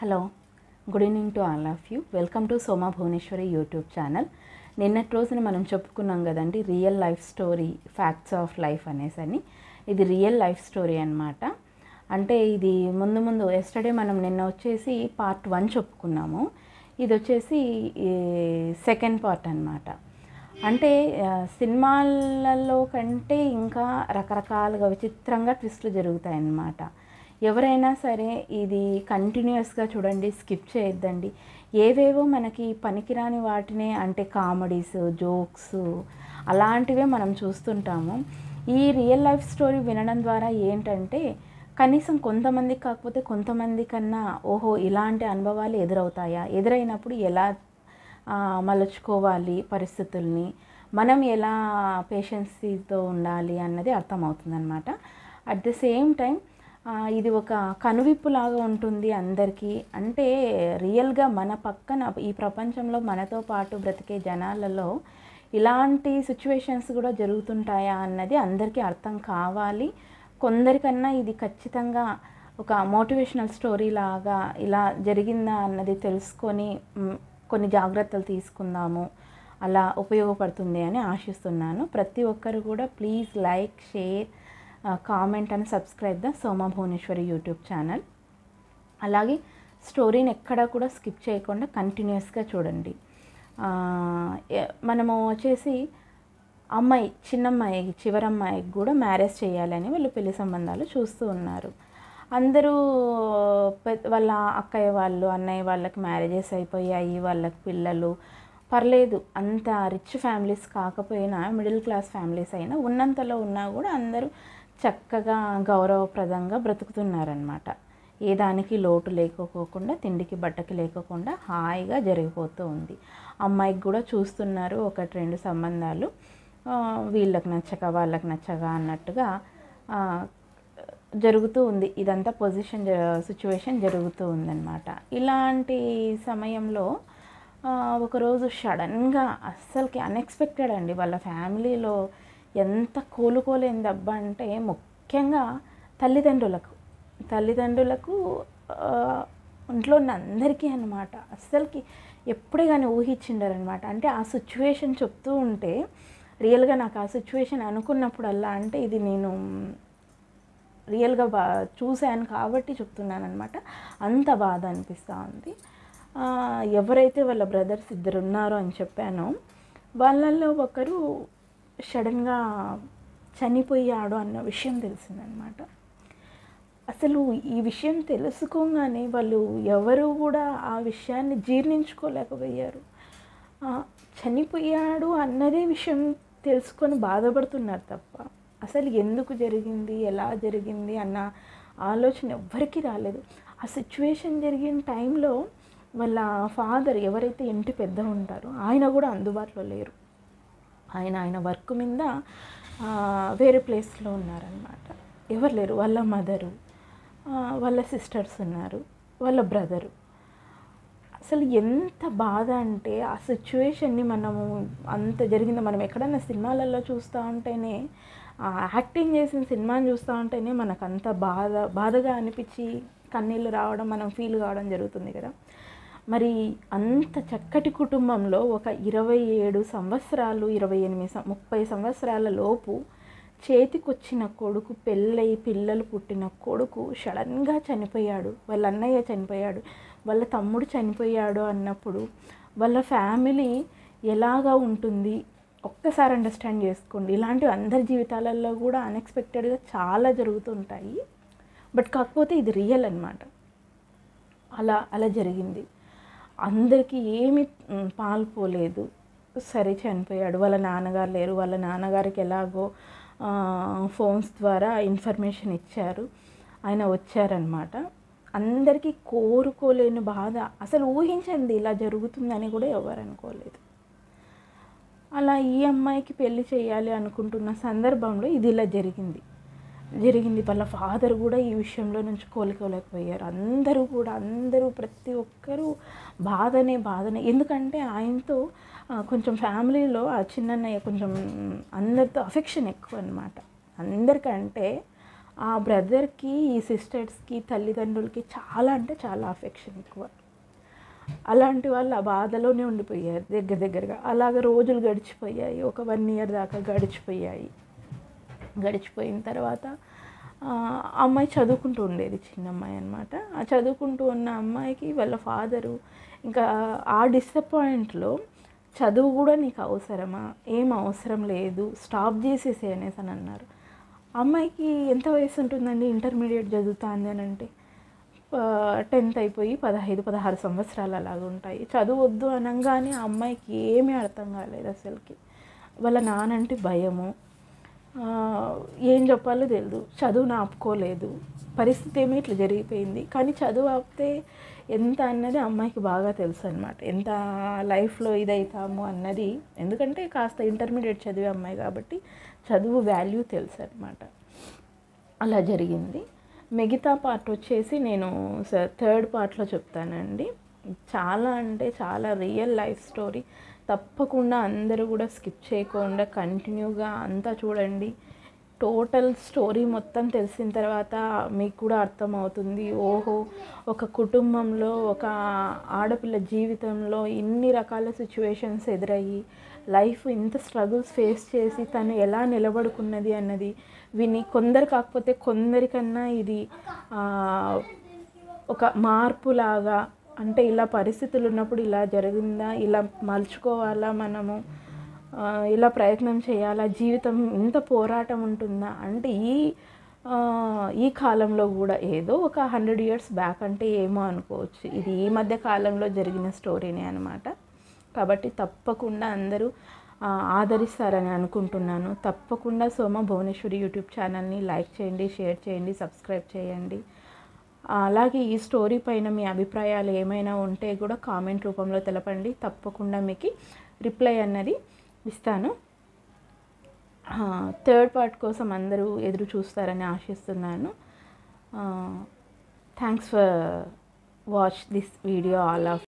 hello good evening to all of you welcome to Soma Bhuvaneshwari YouTube channel నిన్నటి రోజున మనం చెప్పుకున్నాం కదండి real life story facts of life అనేసి అని ఇది రియల్ లైఫ్ స్టోరీ అనమాట అంటే ఇది ముందు ముందు ఎస్టర్డే మనం నిన్న వచ్చేసి పార్ట్ వన్ చెప్పుకున్నాము ఇది వచ్చేసి సెకండ్ పార్ట్ అనమాట అంటే ఆ, సినిమాలలో కంటే ఇంకా రకరకాలుగా విచిత్రంగా ట్విస్టులు జరుగుతాయి అన్నమాట ఎవరైనా సరే ఇది కంటిన్యూస్గా చూడండి స్కిప్ చేయొద్దండి ఏవేవో మనకి పనికిరాని వాటినే అంటే కామెడీస్ జోక్స్ అలాంటివే మనం చూస్తుంటాము ఈ రియల్ లైఫ్ స్టోరీ వినడం ద్వారా ఏంటంటే కనీసం కొంతమందికి కాకపోతే కొంతమంది కన్నా ఓహో ఇలాంటి అనుభవాలు ఎదురవుతాయా ఎదురైనప్పుడు ఎలా ఆ, మలుచుకోవాలి పరిస్థితుల్ని మనం ఎలా పేషెన్సీతో ఉండాలి అన్నది అర్థమవుతుంది అనమాట అట్ ద సేమ్ టైం ఇది ఒక కనువిప్పులాగా ఉంటుంది అందరికీ అంటే రియల్గా మన పక్కన ఈ ప్రపంచంలో మనతో పాటు బ్రతికే జనాలలో ఇలాంటి సిచ్యువేషన్స్ కూడా జరుగుతుంటాయా అన్నది అందరికీ అర్థం కావాలి కొందరికన్నా ఇది ఖచ్చితంగా ఒక మోటివేషనల్ స్టోరీ లాగా ఇలా జరిగిందా అన్నది తెలుసుకొని మ్, కొన్ని జాగ్రత్తలు తీసుకుందాము అలా ఉపయోగపడుతుంది అని ఆశిస్తున్నాను ప్రతి ఒక్కరు కూడా please like share comment and subscribe the Soma Bhuvaneshwari YouTube channel అలాగే స్టోరీని ఎక్కడా కూడా స్కిప్ చేయకుండా కంటిన్యూస్గా చూడండి ఆ, ఎ- మనము వచ్చేసి అమ్మాయి చిన్నమ్మాయి చివరమ్మాయికి కూడా మ్యారేజ్ చేయాలని వాళ్ళు పెళ్లి సంబంధాలు చూస్తూ ఉన్నారు అందరూ పె- వాళ్ళ అక్కయ్య వాళ్ళు అన్నయ్య వాళ్ళకి మ్యారేజెస్ అయిపోయాయి వాళ్ళకి పిల్లలు పర్లేదు అంత రిచ్ ఫ్యామిలీస్ కాకపోయినా మిడిల్ క్లాస్ ఫ్యామిలీస్ అయినా ఉన్నంతలో ఉన్నా కూడా అందరూ చక్కగా గౌరవప్రదంగా బ్రతుకుతున్నారనమాట ఏ దానికి లోటు లేకపోకుండా తిండికి బట్టకి లేకోకుండా హాయిగా జరిగిపోతూ ఉంది అమ్మాయికి కూడా చూస్తున్నారు ఒకటి రెండు సంబంధాలు ఆ, వీళ్ళకి నచ్చక వాళ్ళకి నచ్చగా అన్నట్టుగా ఆ, జరుగుతూ ఉంది ఇదంతా పొజిషన్ సిచ్యువేషన్ జరుగుతూ ఉందన్నమాట ఇలాంటి సమయంలో ఆ, ఒకరోజు సడన్గా అస్సలకి అన్ఎక్స్పెక్టెడ్ అండి వాళ్ళ ఫ్యామిలీలో ఎంత కోలుకోలేని దెబ్బ అంటే ముఖ్యంగా తల్లిదండ్రులకు తల్లిదండ్రులకు ఆ, ఇంట్లో ఉన్న అందరికీ అనమాట అస్సలకి ఎప్పుడే కానీ ఊహించిండరనమాట అంటే ఆ సిచ్యువేషన్ చెప్తూ ఉంటే రియల్గా నాకు ఆ సిచ్యువేషన్ అనుకున్నప్పుడల్లా అంటే ఇది నేను రియల్గా బా చూశాను కాబట్టి చెప్తున్నాను అనమాట అంత బాధ అనిపిస్తూ ఉంది ఆ, ఎవరైతే వాళ్ళ బ్రదర్స్ ఇద్దరు ఉన్నారో అని చెప్పానో వాళ్ళల్లో ఒకరు సడన్గా చనిపోయాడు అన్న విషయం తెలిసిందనమాట అసలు ఈ విషయం తెలుసుకోగానే వాళ్ళు ఎవరు కూడా ఆ విషయాన్ని జీర్ణించుకోలేకపోయారు ఆ, చనిపోయాడు అన్నదే విషయం తెలుసుకొని బాధపడుతున్నారు తప్ప అసలు ఎందుకు జరిగింది ఎలా జరిగింది అన్న ఆలోచన ఎవ్వరికీ రాలేదు ఆ సిచ్యువేషన్ జరిగిన టైంలో వాళ్ళ ఫాదర్ ఎవరైతే ఇంటి పెద్ద ఉంటారో ఆయన కూడా అందుబాటులో లేరు ఆయన ఆయన వర్క్ మీద ఆ, వేరే ప్లేస్లో ఉన్నారనమాట ఎవరు లేరు వాళ్ళ మదరు వాళ్ళ సిస్టర్స్ ఉన్నారు వాళ్ళ బ్రదరు అసలు ఎంత బాధ అంటే ఆ సిచ్యువేషన్ని మనము అంత జరిగిందో మనం ఎక్కడన్నా సినిమాలలో చూస్తూ ఉంటేనే ఆ యాక్టింగ్ చేసిన సినిమాని చూస్తూ ఉంటేనే మనకు అంత బాధ బాధగా అనిపించి కన్నీళ్ళు రావడం మనం ఫీల్ కావడం జరుగుతుంది కదా మరి అంత చక్కటి కుటుంబంలో ఒక ఇరవై ఏడు సంవత్సరాలు ఇరవై ఎనిమిది సం- ముప్పై సంవత్సరాల లోపు చేతికొచ్చిన కొడుకు పెళ్ళై పిల్లలు పుట్టిన కొడుకు సడన్గా చనిపోయాడు వాళ్ళ అన్నయ్య చనిపోయాడు వాళ్ళ తమ్ముడు చనిపోయాడు అన్నప్పుడు వాళ్ళ ఫ్యామిలీ ఎలాగా ఉంటుంది ఒక్కసారి అండర్స్టాండ్ చేసుకోండి ఇలాంటివి అందరి జీవితాలలో కూడా అన్ఎక్స్పెక్టెడ్గా చాలా జరుగుతుంటాయి బట్ కాకపోతే ఇది రియల్ అన్నమాట అలా అలా జరిగింది అందరికీ ఏమి మ్, పాల్పోలేదు సరే చనిపోయాడు వాళ్ళ నాన్నగారు లేరు వాళ్ళ నాన్నగారికి ఎలాగో ఆ, ఫోన్స్ ద్వారా ఇన్ఫర్మేషన్ ఇచ్చారు ఆయన వచ్చారనమాట అందరికీ కోరుకోలేని బాధ అసలు ఊహించండి ఇలా జరుగుతుందని కూడా ఎవరు అనుకోలేదు అలా ఈ అమ్మాయికి పెళ్లి చేయాలి అనుకుంటున్న సందర్భంలో ఇది ఇలా జరిగింది జరిగింది వాళ్ళ ఫాదర్ కూడా ఈ విషయంలో నుంచి కోలుకోలేకపోయారు అందరూ కూడా అందరూ ప్రతి ఒక్కరూ బాధనే బాధనే ఎందుకంటే ఆయనతో ఆ, కొంచెం ఫ్యామిలీలో ఆ చిన్నన్నయ్య కొంచెం అందరితో అఫెక్షన్ ఎక్కువ అనమాట అందరికంటే ఆ బ్రదర్కి ఈ సిస్టర్స్కి తల్లిదండ్రులకి చాలా అంటే చాలా అఫెక్షన్ ఎక్కువ అలాంటి వాళ్ళు ఆ బాధలోనే ఉండిపోయారు దగ్గర దగ్గరగా అలాగ రోజులు గడిచిపోయాయి ఒక వన్ ఇయర్ దాకా గడిచిపోయాయి గడిచిపోయిన తర్వాత ఆ అమ్మాయి చదువుకుంటూ ఉండేది చిన్న అమ్మాయి అనమాట ఆ చదువుకుంటూ ఉన్న అమ్మాయికి వాళ్ళ ఫాదరు ఇంకా ఆ డిసప్పాయింట్లో చదువు కూడా నీకు అవసరమా ఏం అవసరం లేదు స్టాప్ చేసేసే అనేసి అని అన్నారు అమ్మాయికి ఎంత వయసు ఉంటుందండి ఇంటర్మీడియట్ చదువుతాంది అని అంటే టెన్త్ అయిపోయి పదహైదు పదహారు సంవత్సరాలు అలాగ ఉంటాయి చదువు వద్దు అనగానే ఆ అమ్మాయికి ఏమీ అర్థం కాలేదు అసలుకి వాళ్ళ నానంటే భయము ఆ, ఏం చెప్పాలో తెలియదు చదువును ఆపుకోలేదు పరిస్థితి ఏమో ఇట్లా జరిగిపోయింది కానీ చదువు ఆపితే ఎంత అన్నది అమ్మాయికి బాగా తెలుసు అనమాట ఎంత లైఫ్లో ఇదవుతాము అన్నది ఎందుకంటే కాస్త ఇంటర్మీడియట్ చదివే అమ్మాయి కాబట్టి చదువు వాల్యూ తెలుసు అనమాట అలా జరిగింది మిగతా పార్ట్ వచ్చేసి నేను థర్డ్ పార్ట్లో చెప్తానండి చాలా అంటే చాలా రియల్ లైఫ్ స్టోరీ తప్పకుండా అందరూ కూడా స్కిప్ చేయకుండా కంటిన్యూగా అంతా చూడండి టోటల్ స్టోరీ మొత్తం తెలిసిన తర్వాత మీకు కూడా అర్థమవుతుంది ఓహో ఒక కుటుంబంలో ఒక ఆడపిల్ల జీవితంలో ఇన్ని రకాల సిచ్యువేషన్స్ ఎదురయ్యి లైఫ్ ఇంత స్ట్రగుల్స్ ఫేస్ చేసి తను ఎలా నిలబడుకున్నది అన్నది విని కొందరు కాకపోతే కొందరికన్నా ఇది ఆ, ఒక మార్పులాగా అంటే ఇలా పరిస్థితులు ఉన్నప్పుడు ఇలా జరిగిందా ఇలా మలుచుకోవాలా మనము ఆ, ఇలా ప్రయత్నం చేయాలా జీవితం ఇంత పోరాటం ఉంటుందా అంటే ఈ ఆ, ఈ కాలంలో కూడా ఏదో ఒక హండ్రెడ్ ఇయర్స్ బ్యాక్ అంటే ఏమో అనుకోవచ్చు ఇది ఈ మధ్య కాలంలో జరిగిన స్టోరీనే అనమాట కాబట్టి తప్పకుండా అందరూ ఆ, ఆదరిస్తారని అనుకుంటున్నాను తప్పకుండా సోమ భువనేశ్వరి యూట్యూబ్ ఛానల్ని లైక్ చేయండి షేర్ చేయండి సబ్స్క్రైబ్ చేయండి అలాగే ఈ స్టోరీ పైన మీ అభిప్రాయాలు ఏమైనా ఉంటే కూడా కామెంట్ రూపంలో తెలపండి తప్పకుండా మీకు రిప్లై అన్నది ఇస్తాను థర్డ్ పార్ట్ కోసం అందరూ ఎదురు చూస్తారని ఆశిస్తున్నాను thanks for watch this video all of